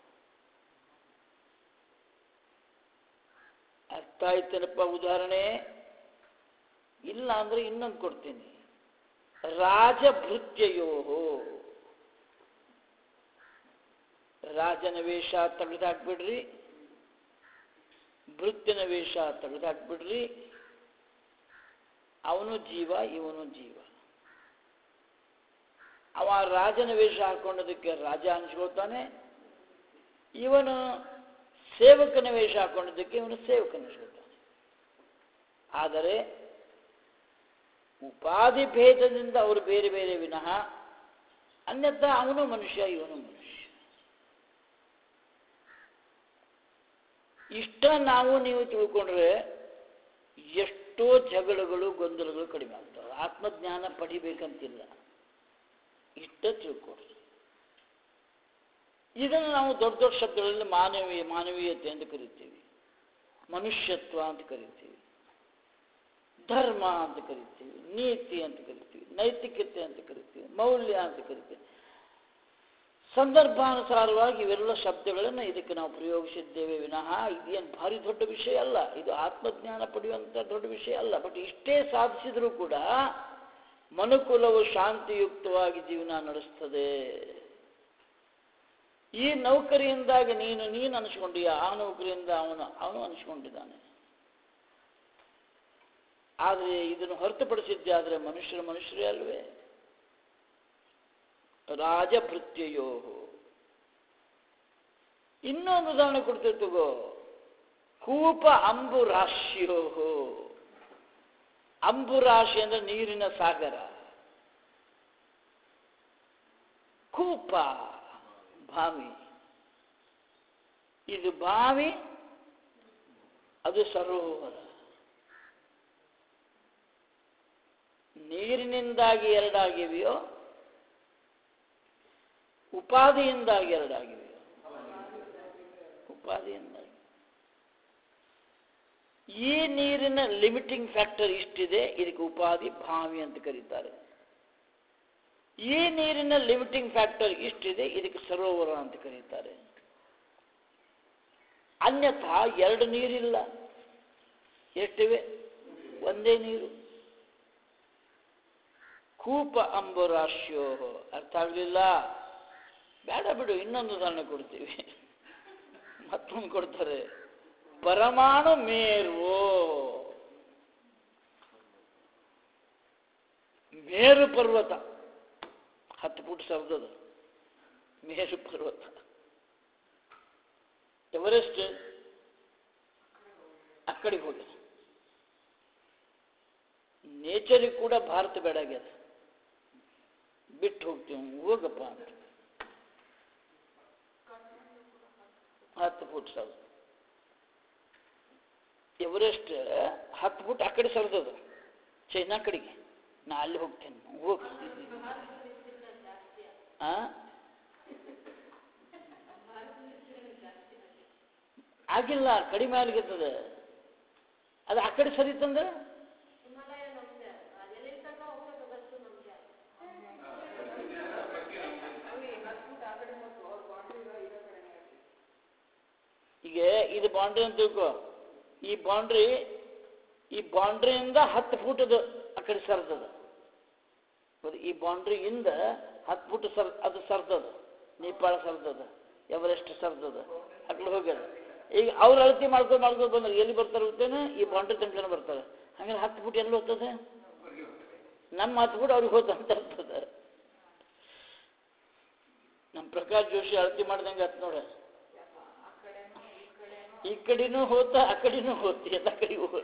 ಅರ್ಥ ಆಯ್ತೇನಪ್ಪ ಉದಾಹರಣೆ ಇಲ್ಲ ಅಂದ್ರೆ ಇನ್ನೊಂದು ಕೊಡ್ತೀನಿ ರಾಜಭೃತ್ಯಯೋ ರಾಜನ ವೇಷ ತೆಗೆದಾಕ್ಬಿಡ್ರಿ ಭೃತ್ಯನ ವೇಷ ತೆಗೆದಾಕ್ಬಿಡ್ರಿ ಅವನು ಜೀವ ಇವನು ಜೀವ ಅವ ರಾಜನ ವೇಷ ಹಾಕೊಂಡದಕ್ಕೆ ರಾಜ ಅನ್ಸ್ಕೊಳ್ತಾನೆ ಇವನು ಸೇವಕನ ವೇಷ ಹಾಕೊಂಡಿದ್ದಕ್ಕೆ ಇವನು ಸೇವಕ ಅನ್ಸ್ಕೊಳ್ತಾನೆ ಆದರೆ ಉಪಾಧಿ ಭೇದದಿಂದ ಅವರು ಬೇರೆ ಬೇರೆ ವಿನಃ ಅನ್ಯಥಾ ಅವನು ಮನುಷ್ಯ ಇವನು ಮನುಷ್ಯ ಇಷ್ಟ ನಾವು ನೀವು ತಿಳ್ಕೊಂಡ್ರೆ ಎಷ್ಟೋ ಜಗಳಗಳು ಗೊಂದಲಗಳು ಕಡಿಮೆ ಆಗ್ತವೆ ಆತ್ಮಜ್ಞಾನ ಪಡಿಬೇಕಂತಿಲ್ಲ ಇಷ್ಟ ತಿಳ್ಕೊಡ್ರಿ ಇದನ್ನು ನಾವು ದೊಡ್ಡ ದೊಡ್ಡ ಶಬ್ದಗಳಲ್ಲಿ ಮಾನವೀಯ ಮಾನವೀಯತೆ ಅಂತ ಕರಿತೀವಿ ಮನುಷ್ಯತ್ವ ಅಂತ ಕರಿತೀವಿ ಧರ್ಮ ಅಂತ ಕರಿತೀವಿ ನೀತಿ ಅಂತ ಕರಿತೀವಿ ನೈತಿಕತೆ ಅಂತ ಕರಿತೀವಿ ಮೌಲ್ಯ ಅಂತ ಕರಿತೀವಿ ಸಂದರ್ಭಾನುಸಾರವಾಗಿ ಇವೆಲ್ಲ ಶಬ್ದಗಳನ್ನು ಇದಕ್ಕೆ ನಾವು ಪ್ರಯೋಗಿಸಿದ್ದೇವೆ ವಿನಃ ಇದೇನು ಭಾರಿ ದೊಡ್ಡ ವಿಷಯ ಅಲ್ಲ ಇದು ಆತ್ಮಜ್ಞಾನ ಪಡೆಯುವಂಥ ದೊಡ್ಡ ವಿಷಯ ಅಲ್ಲ ಬಟ್ ಇಷ್ಟೇ ಸಾಧಿಸಿದರೂ ಕೂಡ ಮನುಕುಲವು ಶಾಂತಿಯುಕ್ತವಾಗಿ ಜೀವನ ನಡೆಸ್ತದೆ ಈ ನೌಕರಿಯಿಂದಾಗಿ ನೀನು ನೀನು ಅನಿಸ್ಕೊಂಡೀಯ ಆ ನೌಕರಿಯಿಂದ ಅವನು ಅವನು ಅನಿಸ್ಕೊಂಡಿದ್ದಾನೆ ಆದರೆ ಇದನ್ನು ಹೊರತುಪಡಿಸಿದ್ದೆ ಆದರೆ ಮನುಷ್ಯರು ಮನುಷ್ಯರೇ ಅಲ್ವೇ ರಾಜಭೃತ್ಯಯೋ ಇನ್ನೊಂದು ಉದಾಹರಣೆ ಕೊಡ್ತೇವೆ ತಗೋ ಕೂಪ ಅಂಬುರಾಶಿಯೋ ಅಂಬುರಾಶಿ ಅಂದ್ರೆ ನೀರಿನ ಸಾಗರ ಕೂಪ ಬಾವಿ ಇದು ಬಾವಿ ಅದು ಸರೋವರ ನೀರಿನಿಂದಾಗಿ ಎರಡಾಗಿವೆಯೋ ಉಪಾಧಿಯಿಂದಾಗಿ ಎರಡಾಗಿವೆಯೋ ಉಪಾಧಿಯಿಂದಾಗಿ ಈ ನೀರಿನ ಲಿಮಿಟಿಂಗ್ ಫ್ಯಾಕ್ಟರ್ ಇಷ್ಟಿದೆ ಇದಕ್ಕೆ ಉಪಾಧಿ ಬಾವಿ ಅಂತ ಕರೀತಾರೆ ಈ ನೀರಿನ ಲಿಮಿಟಿಂಗ್ ಫ್ಯಾಕ್ಟರ್ ಇಷ್ಟಿದೆ ಇದಕ್ಕೆ ಸರೋವರ ಅಂತ ಕರೀತಾರೆ ಅನ್ಯಥಾ ಎರಡು ನೀರಿಲ್ಲ ಎಷ್ಟಿವೆ ಒಂದೇ ನೀರು ಕೂಪ ಅಂಬುರಾಶ್ಯೋ ಅರ್ಥ ಆಗಲಿಲ್ಲ ಬೇಡ ಬಿಡು ಇನ್ನೊಂದು ಉದಾಹರಣೆ ಕೊಡ್ತೀವಿ ಮತ್ತೊಂದು ಕೊಡ್ತಾರೆ ಪರಮಾಣು ಮೇರು ಮೇರು ಪರ್ವತ ಹತ್ತು ಫುಟ್ ಸರಿದದು ಮೇರು ಪರ್ವತ ಎವರೆಸ್ಟ್ ಆ ಕಡೆಗೆ ಹೋಗಿ ನೇಚರಿಗೆ ಕೂಡ ಭಾರತ ಬೇಡಾಗ್ಯದ ಬಿಟ್ಟು ಹೋಗ್ತೀವಿ ಹೋಗಪ್ಪ ಅಂತ ಹತ್ತು ಫುಟ್ ಸರ್ ಎವರೆಸ್ಟ್ ಹತ್ತು ಫುಟ್ ಆ ಕಡೆ ಸರಿದದು ಚೈನಾ ಕಡೆಗೆ ನಾ ಅಲ್ಲಿ ಹೋಗ್ತೇನೆ ಹೋಗ ಆ ಆಗಿಲ್ಲ ಕಡಿಮೆ ಆಗ್ಲಿಕ್ಕತ್ತದ ಅದು ಆ ಕಡೆ ಸರಿತಂದ್ರೆ ಈಗ ಇದು ಬೌಂಡ್ರಿ ಅಂತ ತಿಳ್ಕೊ ಈ ಬೌಂಡ್ರಿ ಈ ಬೌಂಡ್ರಿಯಿಂದ ಹತ್ತು ಫೂಟದ ಆ ಕಡೆ ಸರ್ತದ ಹೌದು ಈ ಬೌಂಡ್ರಿಯಿಂದ ಹತ್ತು ಫುಟ್ ಸರ್ ಅದು ಸರ್ತದ ನೇಪಾಳ ಸರ್ತದ ಎವರೆಸ್ಟ್ ಸರ್ತದ ಆ ಕಡೆ ಹೋಗ್ಯಾರ ಈಗ ಅವ್ರು ಅಳತಿ ಮಾಡ್ಕೊಂಡು ಮಾಡ್ಕೊಂಡು ಬಂದ್ರೆ ಎಲ್ಲಿ ಬರ್ತಾರೆ ಗೊತ್ತೇನೆ ಈ ಬೌಂಡ್ರಿ ತನಕ ಬರ್ತಾರೆ ಹಂಗಾರೆ ಹತ್ತು ಫುಟ್ ಎಲ್ಲಿ ಹೋಗ್ತದೆ ನಮ್ಮ ಹತ್ತು ಫುಟ್ ಅವ್ರಿಗೆ ಹೋದಂತ ಇರ್ತದೆ ನಮ್ಮ ಪ್ರಕಾಶ್ ಜೋಶಿ ಅಳತಿ ಮಾಡ್ದಂಗೆ ಹತ್ತು ನೋಡ ಈ ಕಡೆನೂ ಹೋತ ಆ ಕಡೆನೂ ಹೋತಿ ಎಲ್ಲ ಕಡೆಗೂ ಹೋತ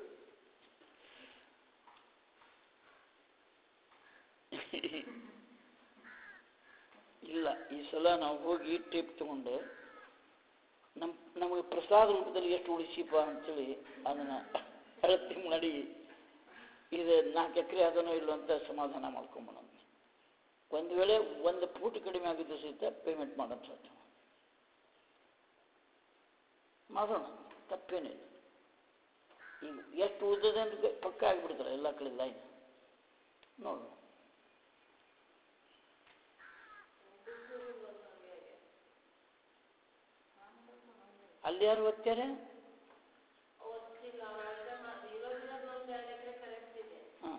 ಇಲ್ಲ ಈ ಸಲ ನಾವು ಹೋಗಿ ಟೇಪ್ ತಗೊಂಡು ನಮ್ ನಮಗೆ ಪ್ರಸಾದ ರೂಪದಲ್ಲಿ ಎಷ್ಟು ಉಳಿಸಿಪ ಅಂತೇಳಿ ಅದನ್ನ ಅಳತಿ ಮಾಡಿ ಇದು ನಾಲ್ಕು ಎಕರೆ ಅದನೋ ಇಲ್ಲೋ ಅಂತ ಸಮಾಧಾನ ಮಾಡ್ಕೊಂಬೋಣ ಒಂದು ವೇಳೆ ಒಂದು ಫೂಟ್ ಕಡಿಮೆ ಆಗಿದ್ದು ಸಹಿತ ಪೇಮೆಂಟ್ ಮಾಡೋಣ ಮಾಡೋಣ ತಪ್ಪೇನಿಲ್ಲ ಈಗ ಎಷ್ಟು ಉಳಿದಿದೆ ಅಂತ ಪಕ್ಕ ಆಗಿಬಿಡ್ತಾರೆ ಎಲ್ಲ ಕಡೆ ಲೈನ್ ನೋಡೋಣ ಅಲ್ಲಿ ಯಾರು ಓದ್ತಾರೆ ಹಾಂ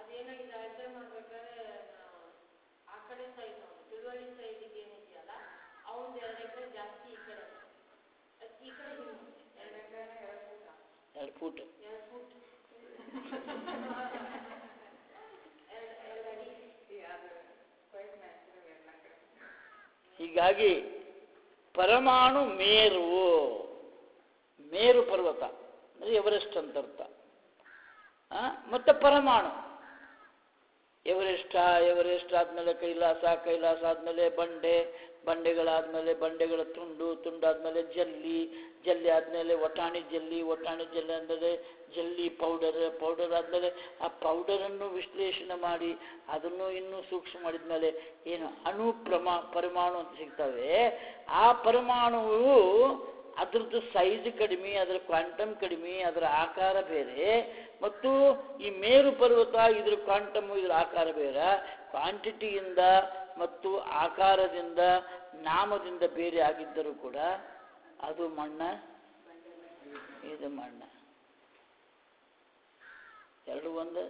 ಎರಡು ಫೂಟ್ ಹೀಗಾಗಿ ಪರಮಾಣು ಮೇರು ಮೇರು ಪರ್ವತ ಅಂದರೆ ಎವರೆಸ್ಟ್ ಅಂತ ಅರ್ಥ ಆ, ಮತ್ತೆ ಪರಮಾಣು ಎವರೆಸ್ಟ್ ಎವರೆಸ್ಟ್ ಆದಮೇಲೆ ಕೈಲಾಸ ಕೈಲಾಸ ಆದಮೇಲೆ ಬಂಡೆ ಬಂಡೆಗಳಾದಮೇಲೆ ಬಂಡೆಗಳ ತುಂಡು ತುಂಡಾದ್ಮೇಲೆ ಜಲ್ಲಿ ಜಲ್ಲಿ ಆದಮೇಲೆ ಒಟಾಣಿ ಜಲ್ಲಿ ಒಟಾಣಿ ಜಲ್ಲಿ ಆದಮೇಲೆ ಜಲ್ಲಿ ಪೌಡರ್ ಪೌಡರ್ ಆದಮೇಲೆ ಆ ಪೌಡರನ್ನು ವಿಶ್ಲೇಷಣೆ ಮಾಡಿ ಅದನ್ನು ಇನ್ನೂ ಸೂಕ್ಷ್ಮ ಮಾಡಿದ್ಮೇಲೆ ಏನು ಅಣು ಪ್ರಮಾ ಪರಮಾಣು ಅಂತ ಸಿಗ್ತವೆ ಆ ಪರಮಾಣುವು ಅದರದ್ದು ಸೈಜ್ ಕಡಿಮೆ ಅದರ ಕ್ವಾಂಟಮ್ ಕಡಿಮೆ ಅದರ ಆಕಾರ ಬೇರೆ ಮತ್ತು ಈ ಮೇರು ಪರ್ವತ ಇದ್ರ ಕ್ವಾಂಟಮ್ ಇದ್ರ ಆಕಾರ ಬೇರೆ ಕ್ವಾಂಟಿಟಿಯಿಂದ ಮತ್ತು ಆಕಾರದಿಂದ ನಾಮದಿಂದ ಬೇರೆ ಆಗಿದ್ದರೂ ಕೂಡ ಅದು ಮಣ್ಣ ಇದು ಮಣ್ಣ ಎರಡು ಒಂದು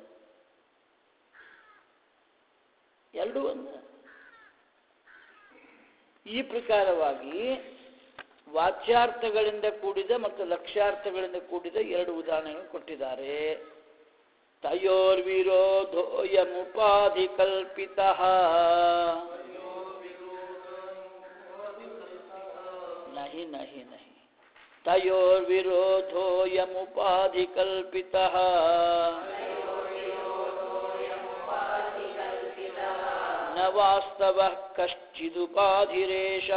ಎರಡು ಒಂದು ಈ ಪ್ರಕಾರವಾಗಿ ವಾಚ್ಯಾರ್ಥಗಳಿಂದ ಕೂಡಿದ ಮತ್ತು ಲಕ್ಷ್ಯಾರ್ಥಗಳಿಂದ ಕೂಡಿದ ಎರಡು ಉದಾಹರಣೆಗಳು ಕೊಟ್ಟಿದ್ದಾರೆ ತಯೋರ್ವಿರೋಧೋಯಮುಪಾಧಿ ಕಲ್ಪಿತ ನಹಿ ನಹಿ ನಹಿ ತಯೋರ್ವಿರೋಧೋಯಮುಪಾಧಿ ಕಲ್ಪಿತ ನ ವಾಸ್ತವ ಕಶ್ಚಿದುಪಾಧಿರೇಶ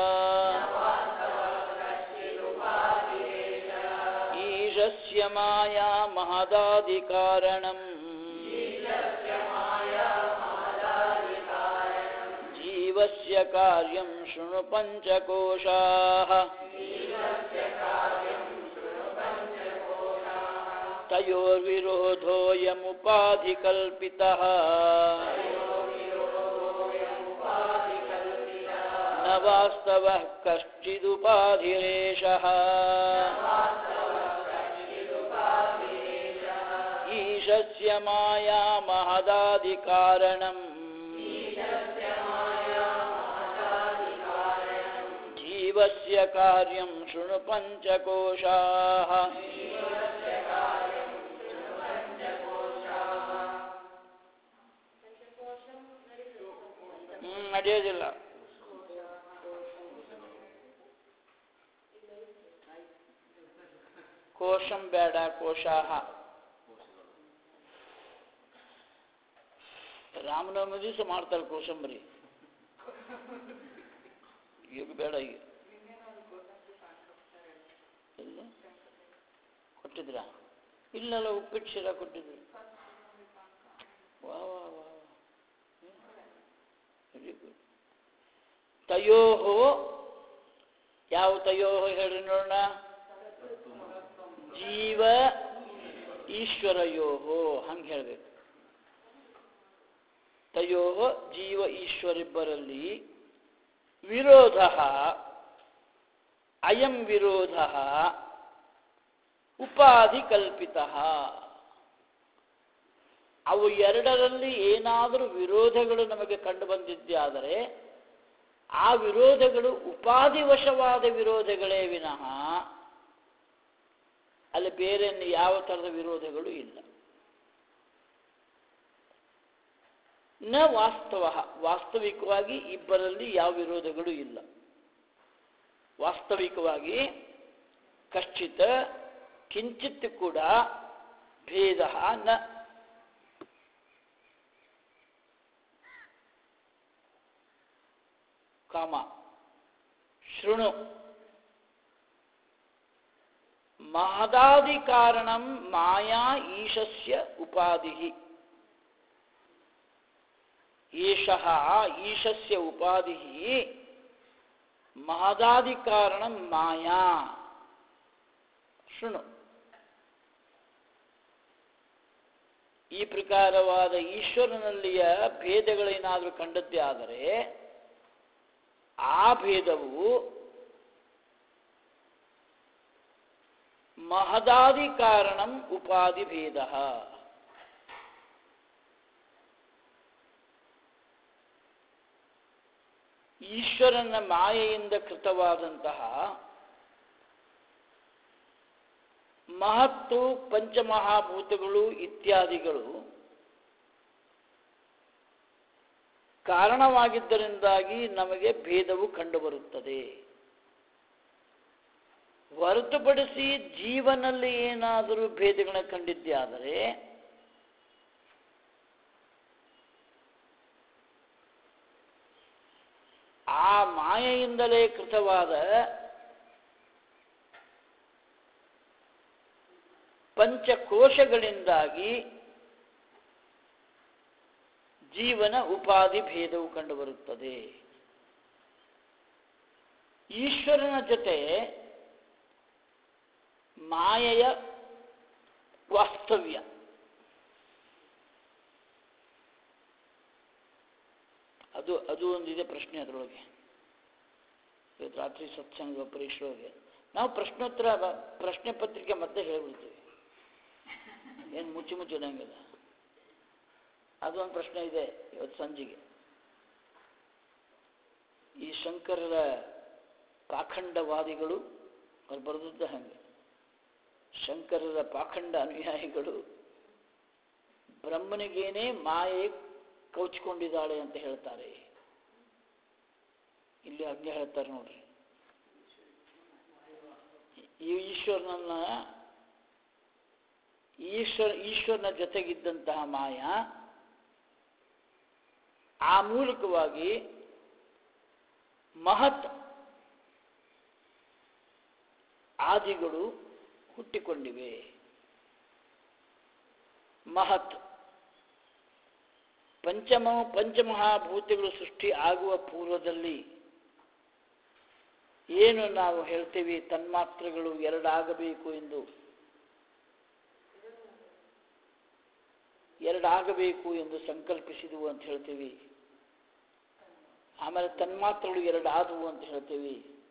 ಈಶಸ್ಯ ಮಾಯಾ ಮಹದಾಧಿಕಾರಣಂ ಜೀವಸ್ಯ ಕಾರ್ಯಂ ಶೃಣು ಪಂಚಕೋಶಾಃ तयोर्विरोधोऽयमुपाधिकल्पितः न वास्तवः कश्चिदुपाधिरेशः ईशस्य माया महदाधिकारणम् जीवस्य कार्यं शृणु पञ्चकोशाः ಹ್ಮ್ ನಡೆಯೋದಿಲ್ಲ ಕೋಶಂ ಬೇಡ ಕೋಶಾಹ ರಾಮನವಮಿ ದಿವಸ ಮಾಡ್ತಾರೆ ಕೋಸಂಬರಿ ಈಗ ಬೇಡ ಈಗ ಇಲ್ಲ ಕೊಟ್ಟಿದ್ರಾ ಇಲ್ಲಲ್ಲ ಉಪ್ಪಿಟ್ಟು ಶಿರಾ ಕೊಟ್ಟಿದ್ರು ವಾ ವಾ ವಾ ವೆರಿ ಗುಡ್ ತಯೋ ಯಾವ ತಯೋ ಹೇಳ್ರಿ ನೋಡೋಣ ಜೀವ ಈಶ್ವರಯೋ ಹಂಗೆ ಹೇಳಬೇಕು ತಯೋ ಜೀವ ಈಶ್ವರಿಬ್ಬರಲ್ಲಿ ವಿರೋಧ ಅಯಂ ವಿರೋಧ ಉಪಾಧಿ ಕಲ್ಪಿತ ಅವು ಎರಡರಲ್ಲಿ ಏನಾದರೂ ವಿರೋಧಗಳು ನಮಗೆ ಕಂಡು ಬಂದಿದ್ದೇ ಆದರೆ ಆ ವಿರೋಧಗಳು ಉಪಾಧಿವಶವಾದ ವಿರೋಧಗಳೇ ವಿನಃ ಅಲ್ಲಿ ಬೇರೆ ಯಾವ ಥರದ ವಿರೋಧಗಳು ಇಲ್ಲ ನ ವಾಸ್ತವ ವಾಸ್ತವಿಕವಾಗಿ ಇಬ್ಬರಲ್ಲಿ ಯಾವ ವಿರೋಧಗಳು ಇಲ್ಲ ವಾಸ್ತವಿಕವಾಗಿ ಕಶ್ಚಿತ್ ಕಿಂಚಿತ್ ಕೂಡ ಭೇದ ನ ಕಾಮ ಶೃಣು ಮಹದಾದಿಕಾರಣಂ ಮಾಯಾ ಈಶಸ್ಯ ಉಪಾಧಿ ಏಷಃ ಈಶಸ್ಯ ಉಪಾಧಿ ಮಹದಾದಿಕಾರಣಂ ಮಾಯಾ ಶೃಣು ಈ ಪ್ರಕಾರವಾದ ಈಶ್ವರನಲ್ಲಿಯ ಭೇದಗಳೇನಾದರೂ ಕಂಡದ್ದೇ ಆದರೆ ಆ ಭೇದವು ಮಹದಾದಿ ಕಾರಣಂ ಉಪಾಧಿ ಭೇದ ಈಶ್ವರನ ಮಾಯೆಯಿಂದ ಕೃತವಾದಂತಹ ಮಹತ್ತು ಪಂಚಮಹಾಭೂತಗಳು ಇತ್ಯಾದಿಗಳು ಕಾರಣವಾಗಿದ್ದರಿಂದಾಗಿ ನಮಗೆ ಭೇದವು ಕಂಡುಬರುತ್ತದೆ ಹೊರತುಪಡಿಸಿ ಜೀವನಲ್ಲಿ ಏನಾದರೂ ಭೇದಗಳನ್ನ ಕಂಡಿದ್ದೇ ಆದರೆ ಆ ಮಾಯೆಯಿಂದಲೇ ಕೃತವಾದ ಪಂಚಕೋಶಗಳಿಂದಾಗಿ ಜೀವನ ಉಪಾಧಿ ಭೇದವು ಕಂಡುಬರುತ್ತದೆ ಈಶ್ವರನ ಜೊತೆ ಮಾಯೆಯ ವಾಸ್ತವ್ಯ ಅದು ಅದು ಒಂದಿದೆ ಪ್ರಶ್ನೆ ಅದರೊಳಗೆ ಇವತ್ತು ರಾತ್ರಿ ಸತ್ಸಂಗ ಪರೀಕ್ಷೆಯೊಳಗೆ ನಾವು ಪ್ರಶ್ನೋತ್ತರ ಬ- ಪ್ರಶ್ನೆ ಪತ್ರಿಕೆ ಮತ್ತೆ ಹೇಳ್ಬಿಡ್ತೀವಿ ಏನು ಮುಚ್ಚಿ ಮುಚ್ಚಿ ಇಡಂಗಿಲ್ಲ ಅದು ಒಂದು ಪ್ರಶ್ನೆ ಇದೆ ಇವತ್ತು ಸಂಜೆಗೆ ಈ ಶಂಕರರ ಪಾಖಂಡವಾದಿಗಳು ಅವ್ರು ಬರೆದದ್ದ ಹಂಗೆ ಶಂಕರರ ಪಾಖಂಡ ಅನುಯಾಯಿಗಳು ಬ್ರಹ್ಮನಿಗೇನೆ ಮಾಯೆ ಕೌಚಿಕೊಂಡಿದ್ದಾಳೆ ಅಂತ ಹೇಳ್ತಾರೆ ಇಲ್ಲಿ ಅಜ್ಞೆ ಹೇಳ್ತಾರೆ ನೋಡ್ರಿ ಈ ಈಶ್ವರನನ್ನ ಈಶ್ವರ ಈಶ್ವರನ ಜೊತೆಗಿದ್ದಂತಹ ಮಾಯ ಆ ಮೂಲಕವಾಗಿ ಮಹತ್ ಆದಿಗಳು ಹುಟ್ಟಿಕೊಂಡಿವೆ ಮಹತ್ ಪಂಚಮ ಪಂಚಮಹಾಭೂತಗಳು ಸೃಷ್ಟಿ ಆಗುವ ಪೂರ್ವದಲ್ಲಿ ಏನು ನಾವು ಹೇಳ್ತೀವಿ ತನ್ಮಾತ್ರಗಳು ಎರಡಾಗಬೇಕು ಎಂದು ಎರಡಾಗಬೇಕು ಎಂದು ಸಂಕಲ್ಪಿಸಿದವು ಅಂತ ಹೇಳ್ತೀವಿ ಆಮೇಲೆ ತನ್ಮಾತ್ರಗಳು ಎರಡು ಆದವು ಅಂತ ಹೇಳ್ತೀವಿ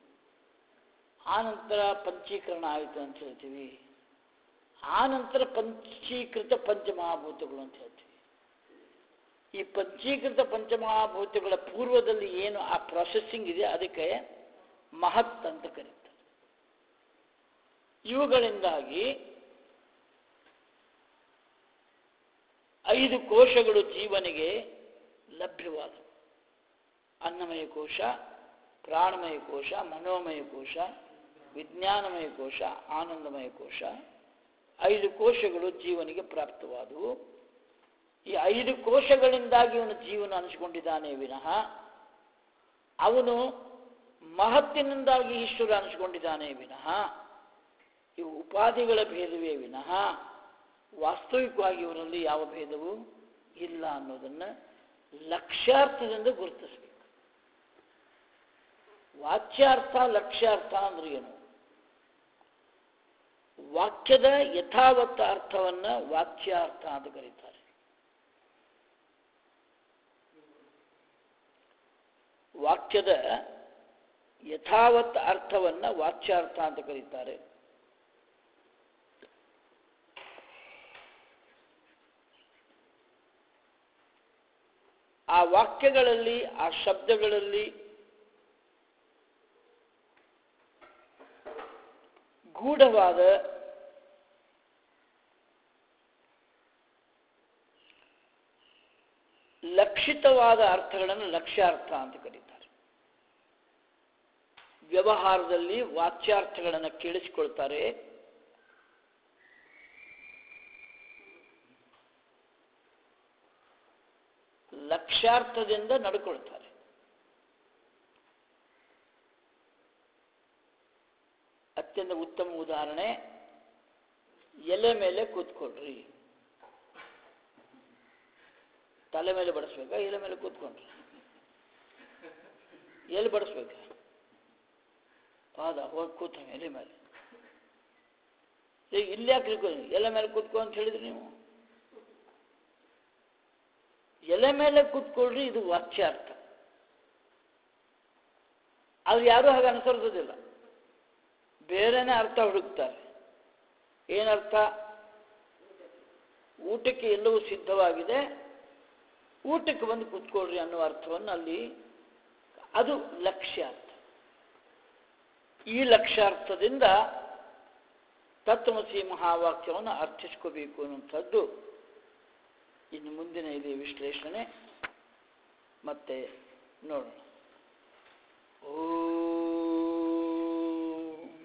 ಆನಂತರ ಪಂಚೀಕರಣ ಆಯಿತು ಅಂತ ಹೇಳ್ತೀವಿ ಆನಂತರ ಪಂಚೀಕೃತ ಪಂಚಮಹಾಭೂತಗಳು ಅಂತ ಹೇಳ್ತೀವಿ ಈ ಪಂಚೀಕೃತ ಪಂಚಮಹಾಭೂತಗಳ ಪೂರ್ವದಲ್ಲಿ ಏನು ಆ ಪ್ರಾಸೆಸ್ಸಿಂಗ್ ಇದೆ ಅದಕ್ಕೆ ಮಹತ್ ಅಂತ ಕರೀತಾರೆ ಇವುಗಳಿಂದಾಗಿ ಐದು ಕೋಶಗಳು ಜೀವನಿಗೆ ಲಭ್ಯವಾದವು ಅನ್ನಮಯ ಕೋಶ ಪ್ರಾಣಮಯ ಕೋಶ ಮನೋಮಯ ಕೋಶ ವಿಜ್ಞಾನಮಯ ಕೋಶ ಆನಂದಮಯ ಕೋಶ ಐದು ಕೋಶಗಳು ಜೀವನಿಗೆ ಪ್ರಾಪ್ತವಾದವು ಈ ಐದು ಕೋಶಗಳಿಂದಾಗಿ ಅವನು ಜೀವನ ಅನಿಸಿಕೊಂಡಿದ್ದಾನೆ ವಿನಃ ಅವನು ಮಹತ್ತಿನಿಂದಾಗಿ ಈಶ್ವರ ಅನಿಸಿಕೊಂಡಿದ್ದಾನೆ ವಿನಃ ಇವು ಉಪಾಧಿಗಳ ಭೇದವೇ ವಿನಃ ವಾಸ್ತವಿಕವಾಗಿ ಇವರಲ್ಲಿ ಯಾವ ಭೇದವೂ ಇಲ್ಲ ಅನ್ನೋದನ್ನು ಲಕ್ಷ್ಯಾರ್ಥದಿಂದ ಗುರುತಿಸಬೇಕು ವಾಚ್ಯಾರ್ಥ ಲಕ್ಷ್ಯಾರ್ಥ ಅಂದ್ರೆ ಏನು ವಾಕ್ಯದ ಯಥಾವತ್ತ ಅರ್ಥವನ್ನು ವಾಚ್ಯಾರ್ಥ ಅಂತ ಕರೀತಾರೆ ವಾಕ್ಯದ ಯಥಾವತ್ ಅರ್ಥವನ್ನು ವಾಚ್ಯಾರ್ಥ ಅಂತ ಕರೀತಾರೆ ಆ ವಾಕ್ಯಗಳಲ್ಲಿ ಆ ಶಬ್ದಗಳಲ್ಲಿ ಗೂಢವಾದ ಲಕ್ಷಿತವಾದ ಅರ್ಥಗಳನ್ನು ಲಕ್ಷ್ಯಾರ್ಥ ಅಂತ ಕರೀತಾರೆ ವ್ಯವಹಾರದಲ್ಲಿ ವಾಚ್ಯಾರ್ಥಗಳನ್ನು ಕೇಳಿಸಿಕೊಳ್ತಾರೆ ಲಕ್ಷ್ಯಾರ್ಥದಿಂದ ನಡ್ಕೊಳ್ತಾರೆ ಅತ್ಯಂತ ಉತ್ತಮ ಉದಾಹರಣೆ ಎಲೆ ಮೇಲೆ ಕೂತ್ಕೊಳ್ರಿ ತಲೆ ಮೇಲೆ ಬಡಿಸ್ಬೇಕಾ ಎಲೆ ಮೇಲೆ ಕೂತ್ಕೊಂಡ್ರಿ ಎಲ್ಲಿ ಬಡಿಸ್ಬೇಕ ಪಾದ ಹೋಗಿ ಕೂತ ಎಲೆ ಮೇಲೆ ಈಗ ಇಲ್ಲಿ ಯಾಕೆ ಎಲೆ ಮೇಲೆ ಕೂತ್ಕೊ ಅಂತ ಹೇಳಿದ್ರಿ ನೀವು ಎಲೆ ಮೇಲೆ ಕೂತ್ಕೊಳ್ರಿ ಇದು ವಾಚ್ಯಾರ್ಥ ಆದ್ರೆ ಯಾರೂ ಹಾಗೆ ಅನುಸರಿಸೋದಿಲ್ಲ ಬೇರೆನೇ ಅರ್ಥ ಹುಡುಕ್ತಾರೆ ಏನರ್ಥ ಊಟಕ್ಕೆ ಎಲ್ಲವೂ ಸಿದ್ಧವಾಗಿದೆ ಊಟಕ್ಕೆ ಬಂದು ಕೂತ್ಕೊಳ್ರಿ ಅನ್ನುವ ಅರ್ಥವನ್ನು ಅಲ್ಲಿ ಅದು ಲಕ್ಷ್ಯಾರ್ಥ ಈ ಲಕ್ಷ್ಯಾರ್ಥದಿಂದ ತತ್ವಮಸಿ ಮಹಾವಾಕ್ಯವನ್ನು ಅರ್ಥಿಸ್ಕೋಬೇಕು ಅನ್ನುವಂಥದ್ದು ಇನ್ನು ಮುಂದಿನ ಇಲ್ಲಿ ವಿಶ್ಲೇಷಣೆ ಮತ್ತೆ ನೋಡೋಣ ಓಂ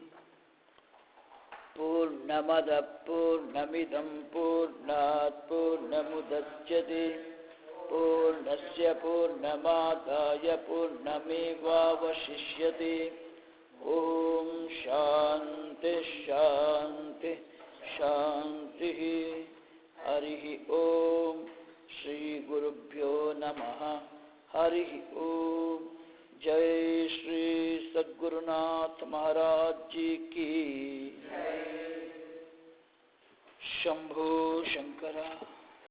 ಪೂರ್ಣಮದ ಪೂರ್ಣಮಿದಂ ಪೂರ್ಣಾತ್ ಪೂರ್ಣಮುದಚ್ಯತೆ ಪೂರ್ಣಸ್ಯ ಪೂರ್ಣಮಾದಾಯ ಪೂರ್ಣಮೇವಾವಶಿಷ್ಯತೆ ಓಂ ಶಾಂತಿ ಶಾಂತಿ ಶಾಂತಿ ಹರಿ ಓಂ ಶ್ರೀ ಗುರುಭ್ಯೋ ನಮಃ ಹರಿ ಓಂ जय श्री सद्गुरुनाथ महाराज जी की शंभो शंकरा